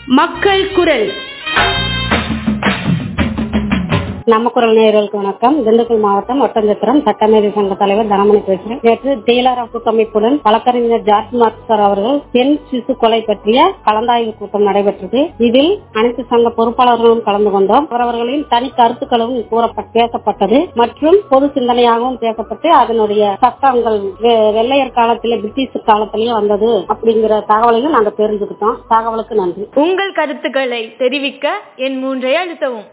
மக்கள் குரல் நம்ம குரல் நேயர்களுக்கு வணக்கம் திண்டுக்கல் மாவட்டம் ஒட்டஞ்சத்திரம் சட்டமேதை சங்க தலைவர் தனமணி பேசுகிறேன் நேற்று டீலர் கூட்டமைப்புடன் வழக்கறிஞர் ஜார்ஜ் மார்க்சர் அவர்கள் பெண் சிசு கொலை பற்றிய கலந்தாய்வு கூட்டம் நடைபெற்றது இதில் அனைத்து சங்க பொறுப்பாளர்களும் கலந்து கொண்டோம் அவரவர்களின் தனி கருத்துக்களும் கூறப்பட்டு பேசப்பட்டது மற்றும் பொது சிந்தனையாகவும் பேசப்பட்டு அதனுடைய சட்டங்கள் வெ- வெள்ளையர் காலத்திலே பிரிட்டிஷ் காலத்திலேயே வந்தது அப்படிங்கிற தகவலையும் நாங்க தெரிஞ்சுக்கிட்டோம் தகவலுக்கு நன்றி உங்கள் கருத்துக்களை தெரிவிக்க என் மூன்றை அழுத்தவும்